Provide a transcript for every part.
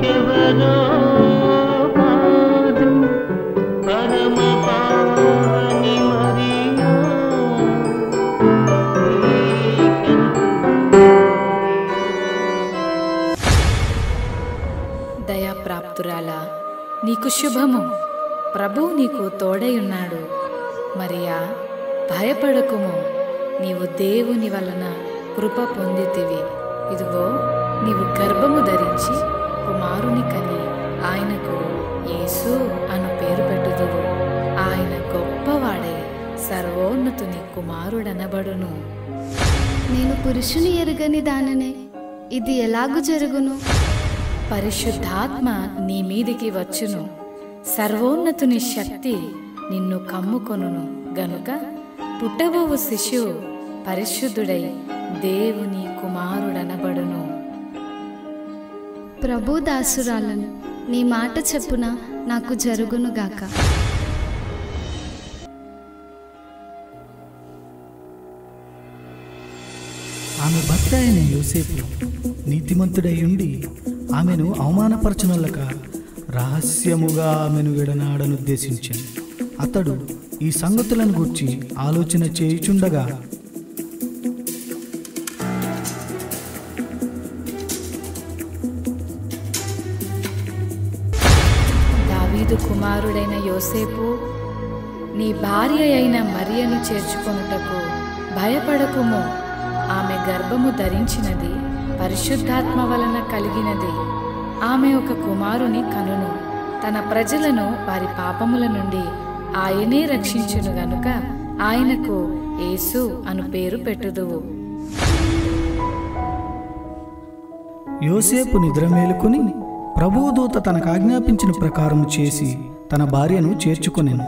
ఎవరో కాదు పరమ పావని మరియా దయాప్రాప్తురాలా నీకు శుభము ప్రభు నీకు తోడై ఉన్నాడు మరియా భయపడకుము నీవు దేవుని వలన కృప పొందితివి ఇదిగో నీవు గర్భము ధరించి కుమారుని కని ఆయనకు యేసు అను పేరు పెట్టుదువు ఆయన గొప్పవాడై సర్వోన్నతుని కుమారుడనబడును నేను పురుషుని ఎరుగని దాననే ఇది ఎలాగు జరుగును పరిశుద్ధాత్మ నీ మీదికి వచ్చును సర్వోన్నతుని శక్తి నిన్ను కమ్ముకొనును గనుక పుట్టబోవు శిశువు పరిశుద్ధుడై దేవుని కుమారుడనబడును ప్రభు దాసురాలను నీ మాట చెప్పున నాకు జరుగునుగాక ఆమె భర్త అయిన యోసేపు నీతిమంతుడై ఉండి ఆమెను అవమానపరచనొల్లక రహస్యముగా ఆమెను విడనాడనుద్దేశించాను అతడు ఈ సంగతులను గూర్చి ఆలోచన చేయుచుండగా దావీదు కుమారుడైన యోసేపు నీ భార్య అయిన మరియను చేర్చుకొనుటకు భయపడకుము ఆమె గర్భము ధరించినది పరిశుద్ధాత్మ వలన కలిగినది ఆమె ఒక కుమారుని కనును తన ప్రజలను వారి పాపముల నుండి ఆయనే రక్షించును గనుక ఆయనకు యేసు అను పేరు పెట్టుదువు యోసేపు నిద్ర మేలుకొని ప్రభువుదూత తనకు ఆజ్ఞాపించిన ప్రకారం చేసి తన భార్యను చేర్చుకొనెను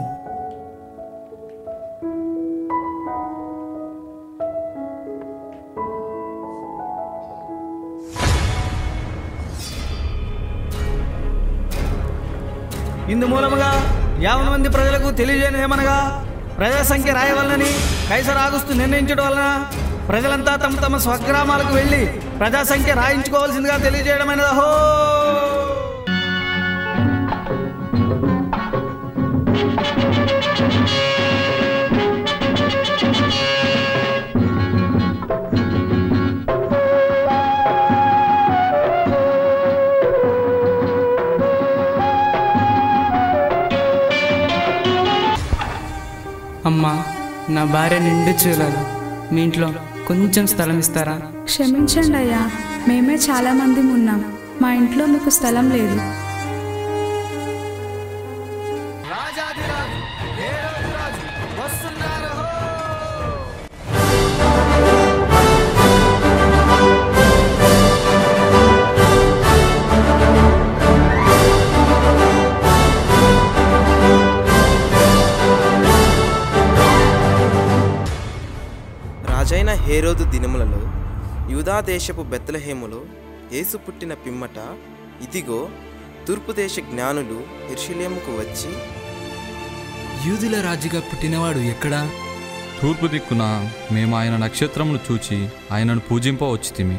ఇందు మూలముగా యావన మంది ప్రజలకు తెలియజేయమనగా ప్రజా సంఖ్య రాయవలనని కైసర్ ఆగుస్తూ నిర్ణయించడం వలన ప్రజలంతా తమ తమ స్వగ్రామాలకు వెళ్ళి ప్రజా సంఖ్య రాయించుకోవాల్సిందిగా తెలియజేయడమైనది అహో అమ్మా నా భార్య నిండు చూడాలి మీ ఇంట్లో కొంచెం స్థలం ఇస్తారా క్షమించండి అయ్యా మేమే చాలా మంది ఉన్నాం మా ఇంట్లో మీకు స్థలం లేదు రాజైన హేరోదు దినములలో యూదా దేశపు బెత్తలహేములో యేసు పుట్టిన పిమ్మట ఇదిగో తూర్పు దేశ జ్ఞానులు ఎర్షిలేముకు వచ్చి యూదుల రాజుగా పుట్టినవాడు ఎక్కడా తూర్పు దిక్కున మేము ఆయన నక్షత్రమును చూచి ఆయనను పూజింప వచ్చితిమి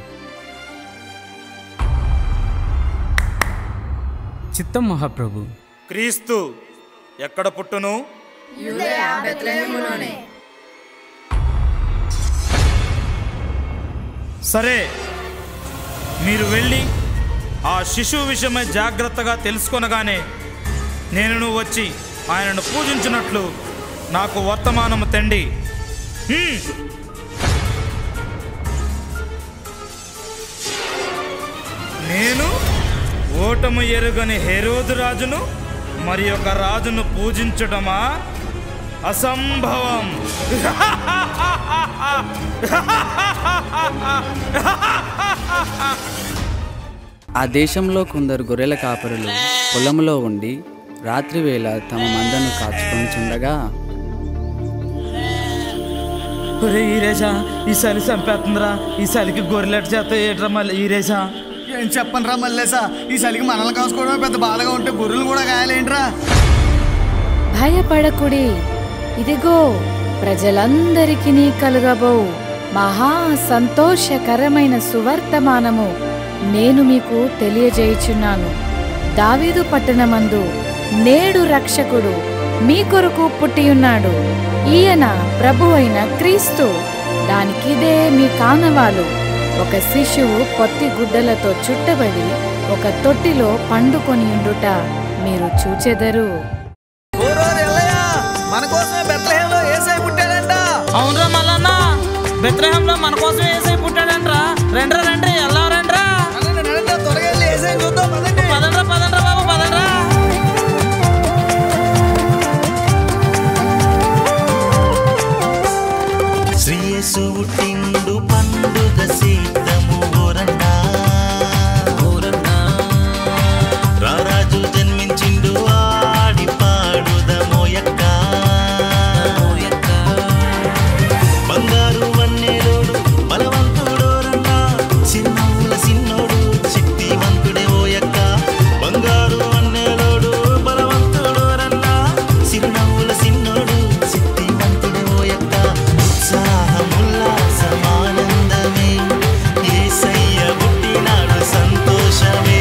చిత్తం మహాప్రభు క్రీస్తు ఎక్కడ పుట్టును సరే మీరు వెళ్ళి ఆ శిశువు విషయమై జాగ్రత్తగా తెలుసుకొనగానే నేను వచ్చి ఆయనను పూజించినట్లు నాకు వర్తమానము తండి హ్మ్. నేను ఓటము ఎరుగని హెరోదు రాజును మరి ఒక రాజును పూజించడమా అసంభవం ఆ దేశంలో కొందరు గొర్రెల కాపరులు పొలంలో ఉండి రాత్రివేళ తమ మందను కాచుకొని చుండగా ఒరే ఈరేషా ఈ చలి చంపేస్తుందిరా ఈ చలికి గొర్రెలెట్ చేత ఏట్రా మళ్ళీ ఈరేషా ఏం చెప్పను రా మల్లేసా ఈ చలికి మనల్ని కాసుకోవడమే పెద్ద బాధగా ఉంటే గొర్రెలు కూడా గాయాలేంట్రా భయపడకుడి ఇదిగో ప్రజలందరికీ కలుగబో మహా సంతోషకరమైన సువర్తమానము నేను మీకు తెలియజేయుచున్నాను దావీదు పట్టణమందు నేడు రక్షకుడు మీ కొరకు పుట్టియున్నాడు ఈయన ప్రభు అయిన క్రీస్తు దానికిదే మీ కానవాలు ఒక శిశువు పొత్తి గుడ్డలతో చుట్టబడి ఒక తొట్టిలో పండుకొని ఉండుట మీరు చూచెదరు మన కోసమే బెత్లహేంలో ఏసై పుట్టాడంట అవునరా మల్లన్న బెత్రహంలో మన కోసం ఏసై పుట్టాడంట్రా రండ్రా రండి ఎలా రండ్రా త్వరగా వెళ్ళి ఏసై చూద్దాం పదండి పదండ్రా పదండ్రా బాబు పదండ్రా శ్రీయేసు పుట్టిండు పండుగ సీతము ఓరన్నా రారాజు జన్మించిండు ఆడి పాడుదమోయక్క బంగారు వన్నెలోడు బలవంతుడోరన్నా చిన్నవుల సిన్నోడు శక్తివంతుడే ఓయక్క బంగారు వన్నెలోడు బలవంతుడోరన్నా చిరునవ్వుల సిన్నోడు శక్తివంతుడే ఓయక్క ఉత్సాహముల్లాసమానందమే ఏసయ్య పుట్టినాడు సంతోషమే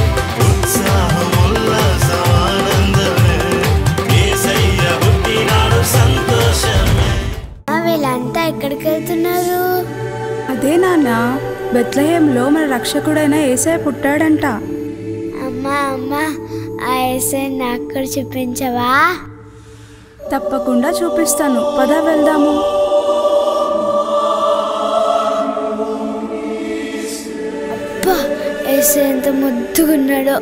ఉత్సాహముల్లాసమానందమే ఏసయ్య పుట్టినాడు సంతోషమే వీళ్ళంతా ఎక్కడికి వెళ్తున్నారు అదే నాన్న బెత్లహేంలో మన రక్షకుడైన ఏసై పుట్టాడంట అమ్మా అమ్మా ఆ ఏసై నాకు కూడా చూపించవా తప్పకుండా చూపిస్తాను పద వెళ్దాము అబ్బా ఏసై ఎంత ముద్దుగున్నాడో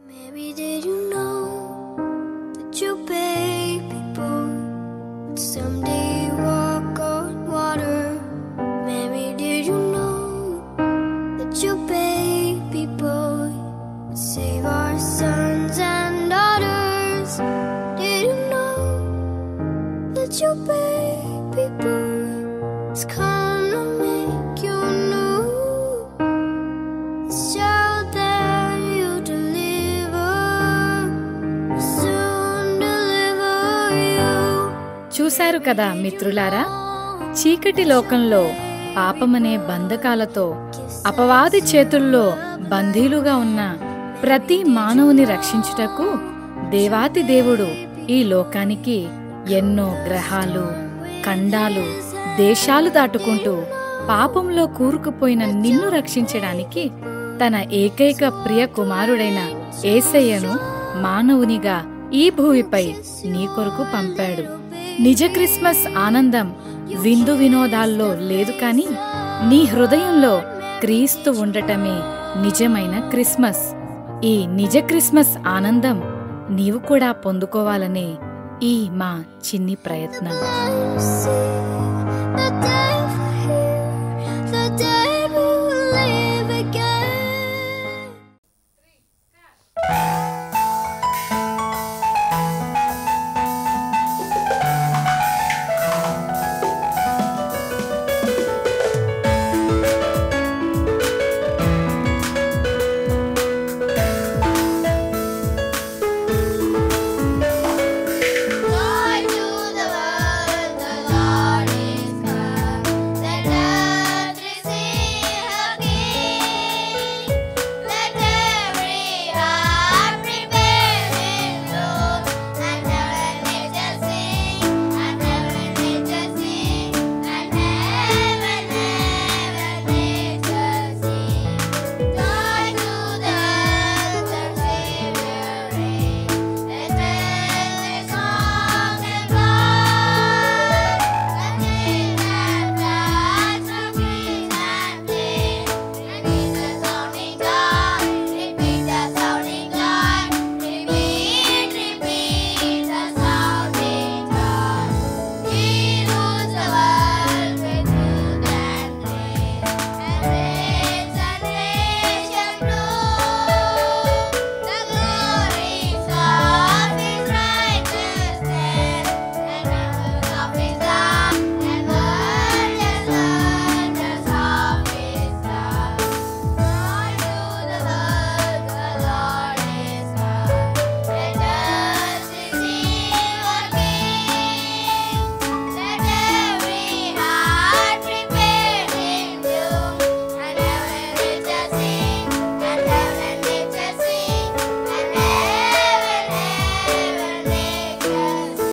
your baby boy would someday walk on water. Mary, did you know that your baby boy would save our sons and daughters? Did you know that your baby boy is come to make you new? This child that you deliver will soon deliver you. చూశారు కదా మిత్రులారా చీకటి లోకంలో పాపమనే బంధకాలతో అపవాది చేతుల్లో బందీలుగా ఉన్న ప్రతి మానవుని రక్షించుటకు దేవాతి దేవుడు ఈ లోకానికి ఎన్నో గ్రహాలు ఖండాలు దేశాలు దాటుకుంటూ పాపంలో కూరుకుపోయిన నిన్ను రక్షించడానికి తన ఏకైక ప్రియ కుమారుడైన ఏసయ్యను మానవునిగా ఈ భూమిపై నీ కొరకు పంపాడు నిజ క్రిస్మస్ ఆనందం విందు వినోదాల్లో లేదు కాని నీ హృదయంలో క్రీస్తు ఉండటమే నిజమైన క్రిస్మస్ ఈ నిజ క్రిస్మస్ ఆనందం నీవు కూడా పొందుకోవాలనే ఈ మా చిన్ని ప్రయత్నం The day